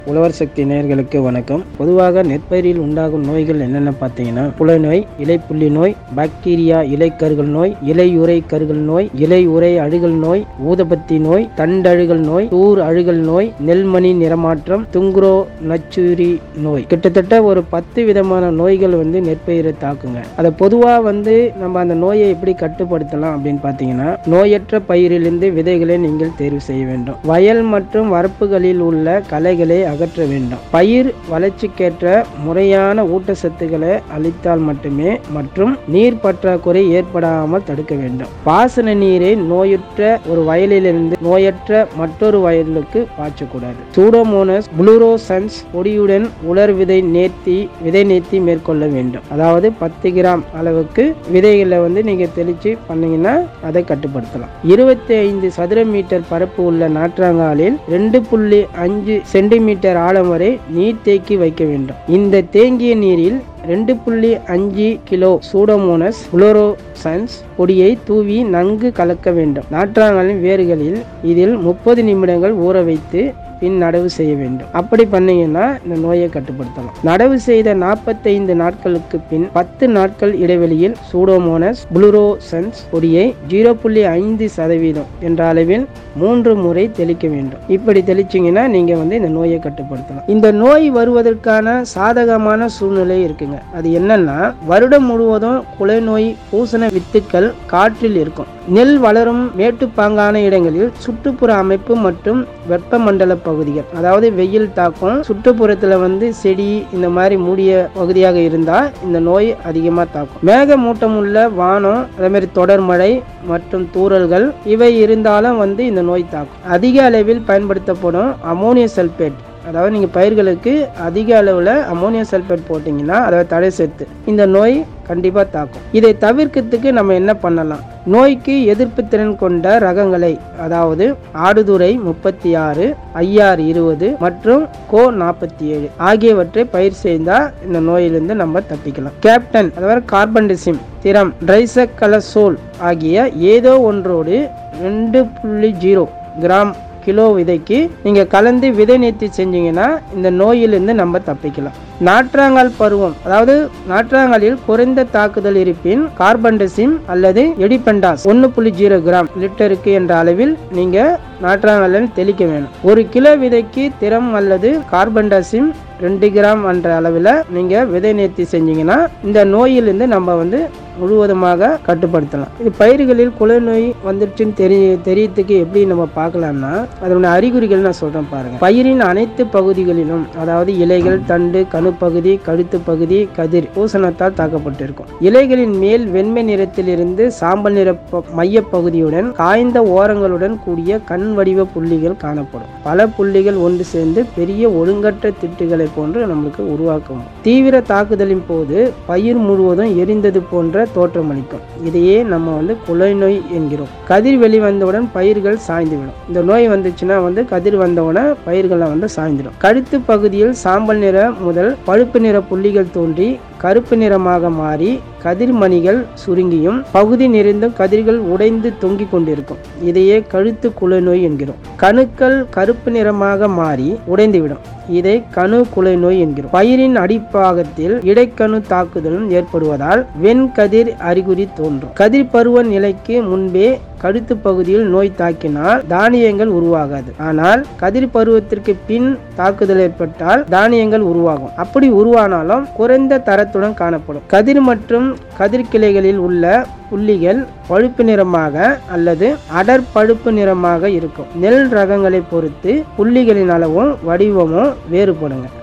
உழவர் சக்தி நேயர்களுக்கு வணக்கம் பொதுவாக நெற்பயிரில் உண்டாகும் நோய்கள் என்னென்ன பார்த்தீங்கன்னா புலநோய் இலைப்புள்ளி நோய் பாக்டீரியா இலைக்கருகள் நோய் இலையுறை கருகள் நோய் இலை உறை அழுகல் நோய் ஊதபத்தி நோய் தண்டழுகல் நோய் தூர் அழுகல் நோய் நெல்மணி நிறமாற்றம் துங்குரோ நச்சுரி நோய் கிட்டத்தட்ட ஒரு பத்து விதமான நோய்கள் வந்து நெற்பயிரை தாக்குங்க அதை பொதுவாக வந்து நம்ம அந்த நோயை எப்படி கட்டுப்படுத்தலாம் அப்படின்னு பார்த்தீங்கன்னா நோயற்ற பயிரிலிருந்து விதைகளை நீங்கள் தேர்வு செய்ய வேண்டும் வயல் மற்றும் வரப்புகளில் உள்ள களைகளை அகற்ற வேண்டும் பயிர் வளர்ச்சிக்கேற்ற முறையான ஊட்டச்சத்துக்களை அளித்தால் மட்டுமே மற்றும் நீர் பற்றாக்குறை ஏற்படாமல் தடுக்க வேண்டும் பாசன நீரை நோயுற்ற ஒரு வயலிலிருந்து நோயற்ற மற்றொரு வயலுக்கு பாய்ச்சக்கூடாது சூடோமோனஸ் புளூரோசன்ஸ் பொடியுடன் உலர் விதை நேர்த்தி விதை நேர்த்தி மேற்கொள்ள வேண்டும் அதாவது பத்து கிராம் அளவுக்கு விதைகளை வந்து நீங்க தெளிச்சு பண்ணீங்கன்னா அதை கட்டுப்படுத்தலாம் இருபத்தி ஐந்து சதுர மீட்டர் பரப்பு உள்ள நாற்றாங்காலில் ரெண்டு புள்ளி அஞ்சு சென்டிமீட்டர் ஆழம் வரை நீர் தேக்கி வைக்க வேண்டும் இந்த தேங்கிய நீரில் ரெண்டு புள்ளி அஞ்சு கிலோ சூடோமோனஸ் புளோரோசன்ஸ் பொடியை தூவி நன்கு கலக்க வேண்டும் நாற்றாங்காலின் வேர்களில் இதில் முப்பது நிமிடங்கள் ஊற வைத்து பின் நடவு செய்ய வேண்டும் அப்படி பண்ணீங்கன்னா இந்த நோயை கட்டுப்படுத்தலாம் நடவு செய்த நாற்பத்தைந்து நாட்களுக்கு பின் பத்து நாட்கள் இடைவெளியில் சூடோமோனஸ் புளுரோசன்ஸ் பொடியை ஜீரோ புள்ளி ஐந்து சதவீதம் என்ற அளவில் மூன்று முறை தெளிக்க வேண்டும் இப்படி தெளிச்சிங்கன்னா நீங்க வந்து இந்த நோயை கட்டுப்படுத்தலாம் இந்த நோய் வருவதற்கான சாதகமான சூழ்நிலை இருக்குங்க அது என்னன்னா வருடம் முழுவதும் குலை நோய் பூசண வித்துக்கள் காற்றில் இருக்கும் நெல் வளரும் மேட்டுப்பாங்கான இடங்களில் சுற்றுப்புற அமைப்பு மற்றும் வெப்பமண்டல பகுதிகள் அதாவது வெயில் தாக்கம் சுற்றுப்புறத்துல வந்து செடி இந்த மாதிரி மூடிய பகுதியாக இருந்தா இந்த நோய் அதிகமா தாக்கும் மேகமூட்டம் உள்ள வானம் அதே மாதிரி தொடர் மழை மற்றும் தூறல்கள் இவை இருந்தாலும் வந்து இந்த நோய் தாக்கும் அதிக அளவில் பயன்படுத்தப்படும் அமோனிய சல்பேட் அதாவது நீங்கள் பயிர்களுக்கு அதிக அளவில் அமோனியம் சல்பேட் போட்டிங்கன்னா அதாவது தடை சேர்த்து இந்த நோய் கண்டிப்பாக தாக்கும் இதை தவிர்க்கிறதுக்கு நம்ம என்ன பண்ணலாம் நோய்க்கு எதிர்ப்பு திறன் கொண்ட ரகங்களை அதாவது ஆடுதுறை முப்பத்தி ஆறு ஐஆர் இருபது மற்றும் கோ நாற்பத்தி ஏழு ஆகியவற்றை பயிர் செய்தால் இந்த நோயிலிருந்து நம்ம தப்பிக்கலாம் கேப்டன் அதாவது கார்பன்டிசிம் திரம் ட்ரைசக்கலசோல் ஆகிய ஏதோ ஒன்றோடு ரெண்டு புள்ளி ஜீரோ கிராம் கிலோ விதைக்கு நீங்கள் கலந்து விதை நேர்த்தி செஞ்சீங்கன்னா இந்த நோயிலிருந்து நம்ம தப்பிக்கலாம் நாற்றாங்கால் பருவம் அதாவது நாற்றாங்காலில் குறைந்த தாக்குதல் இருப்பின் கார்பன்டசிம் அல்லது எடிபெண்டாஸ் ஒன்று புள்ளி ஜீரோ கிராம் லிட்டருக்கு என்ற அளவில் நீங்கள் நாற்றாங்காலில் தெளிக்க வேணும் ஒரு கிலோ விதைக்கு திறம் அல்லது கார்பன்டாசிம் ரெண்டு கிராம் என்ற அளவில் நீங்கள் விதை நேர்த்தி செஞ்சீங்கன்னா இந்த நோயிலிருந்து நம்ம வந்து முழுவதுமாக கட்டுப்படுத்தலாம் இது பயிர்களில் குலை நோய் வந்துருச்சுன்னு தெரிய தெரியறதுக்கு எப்படி நம்ம பார்க்கலாம்னா அதனுடைய அறிகுறிகள் நான் சொல்கிறேன் பாருங்க பயிரின் அனைத்து பகுதிகளிலும் அதாவது இலைகள் தண்டு கணுப்பகுதி கழுத்து பகுதி கதிர் பூசணத்தால் தாக்கப்பட்டிருக்கும் இலைகளின் மேல் வெண்மை நிறத்திலிருந்து சாம்பல் நிற ப- மையப் பகுதியுடன் காய்ந்த ஓரங்களுடன் கூடிய கண் வடிவ புள்ளிகள் காணப்படும் பல புள்ளிகள் ஒன்று சேர்ந்து பெரிய ஒழுங்கற்ற திட்டுகளை போன்று நம்மளுக்கு உருவாக்கும் தீவிர தாக்குதலின் போது பயிர் முழுவதும் எரிந்தது போன்ற தோற்றமளிக்கும் இதையே நம்ம வந்து குலை நோய் என்கிறோம் கதிர் வெளிவந்தவுடன் பயிர்கள் சாய்ந்துவிடும் இந்த நோய் வந்துச்சுன்னா வந்து கதிர் வந்தவுடனே பயிர்களை வந்து சாய்ந்துடும் கழுத்து பகுதியில் சாம்பல் நிற முதல் பழுப்பு நிற புள்ளிகள் தோன்றி கருப்பு நிறமாக மாறி கதிர்மணிகள் சுருங்கியும் பகுதி நிறைந்தும் கதிர்கள் உடைந்து தொங்கிக் கொண்டிருக்கும் இதையே கழுத்து குலை நோய் என்கிறோம் கணுக்கள் கருப்பு நிறமாக மாறி உடைந்துவிடும் இதை கணு குலை நோய் என்கிறோம் பயிரின் அடிப்பாகத்தில் இடைக்கணு தாக்குதலும் ஏற்படுவதால் வெண்கதிர் அறிகுறி தோன்றும் கதிர் பருவ நிலைக்கு முன்பே கழுத்து பகுதியில் நோய் தாக்கினால் தானியங்கள் உருவாகாது ஆனால் கதிர் பருவத்திற்கு பின் தாக்குதல் ஏற்பட்டால் தானியங்கள் உருவாகும் அப்படி உருவானாலும் குறைந்த தரத்துடன் காணப்படும் கதிர் மற்றும் கதிர் கிளைகளில் உள்ள புள்ளிகள் பழுப்பு நிறமாக அல்லது அடர் பழுப்பு நிறமாக இருக்கும் நெல் ரகங்களை பொறுத்து புள்ளிகளின் அளவும் வடிவமும் வேறுபடுங்க